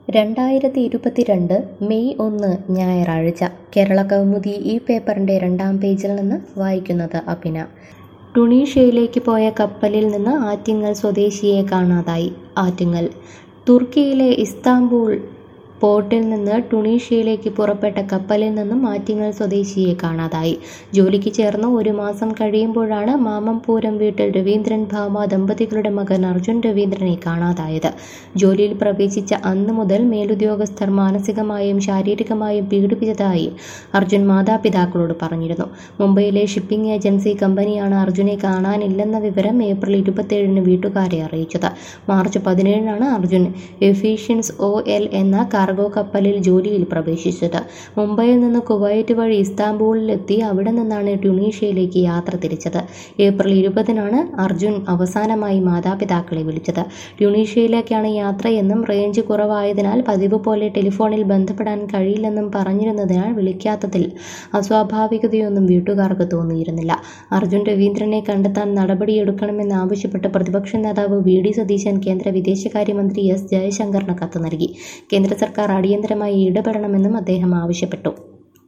രണ്ടായിരത്തി ഇരുപത്തിരണ്ട് മെയ് ഒന്ന് ഞായറാഴ്ച കേരള കൗമുദി ഈ പേപ്പറിൻ്റെ രണ്ടാം പേജിൽ നിന്ന് വായിക്കുന്നത് അഭിന ടുണീഷ്യയിലേക്ക് പോയ കപ്പലിൽ നിന്ന് ആറ്റിങ്ങൽ സ്വദേശിയെ കാണാതായി ആറ്റിങ്ങൽ തുർക്കിയിലെ ഇസ്താംബൂൾ പോർട്ടിൽ നിന്ന് ടുണീഷ്യയിലേക്ക് പുറപ്പെട്ട കപ്പലിൽ നിന്നും ആറ്റിങ്ങൽ സ്വദേശിയെ കാണാതായി ജോലിക്ക് ചേർന്ന് ഒരു മാസം കഴിയുമ്പോഴാണ് മാമംപൂരം വീട്ടിൽ രവീന്ദ്രൻ ഭാമ ദമ്പതികളുടെ മകൻ അർജുൻ രവീന്ദ്രനെ കാണാതായത് ജോലിയിൽ പ്രവേശിച്ച അന്ന് മുതൽ മേലുദ്യോഗസ്ഥർ മാനസികമായും ശാരീരികമായും പീഡിപ്പിച്ചതായി അർജുൻ മാതാപിതാക്കളോട് പറഞ്ഞിരുന്നു മുംബൈയിലെ ഷിപ്പിംഗ് ഏജൻസി കമ്പനിയാണ് അർജുനെ കാണാനില്ലെന്ന വിവരം ഏപ്രിൽ ഇരുപത്തിയേഴിന് വീട്ടുകാരെ അറിയിച്ചത് മാർച്ച് പതിനേഴിനാണ് അർജുൻ എഫീഷ്യൻസ് ഒ എൽ എന്ന കാർഗോ കപ്പലിൽ ജോലിയിൽ പ്രവേശിച്ചത് മുംബൈയിൽ നിന്ന് കുവൈറ്റ് വഴി ഇസ്താംബൂളിലെത്തി അവിടെ നിന്നാണ് ട്യൂണീഷ്യയിലേക്ക് യാത്ര തിരിച്ചത് ഏപ്രിൽ ഇരുപതിനാണ് അർജുൻ അവസാനമായി മാതാപിതാക്കളെ വിളിച്ചത് ട്യൂണീഷ്യയിലേക്കാണ് യാത്രയെന്നും റേഞ്ച് കുറവായതിനാൽ പതിവ് പോലെ ടെലിഫോണിൽ ബന്ധപ്പെടാൻ കഴിയില്ലെന്നും പറഞ്ഞിരുന്നതിനാൽ വിളിക്കാത്തതിൽ അസ്വാഭാവികതയൊന്നും വീട്ടുകാർക്ക് തോന്നിയിരുന്നില്ല അർജുൻ രവീന്ദ്രനെ കണ്ടെത്താൻ നടപടിയെടുക്കണമെന്നാവശ്യപ്പെട്ട് പ്രതിപക്ഷ നേതാവ് വി ഡി സതീശൻ കേന്ദ്ര വിദേശകാര്യമന്ത്രി എസ് ജയശങ്കറിന് കത്ത് നൽകി കേന്ദ്ര സർക്കാർ അടിയന്തരമായി ഇടപെടണമെന്നും അദ്ദേഹം ആവശ്യപ്പെട്ടു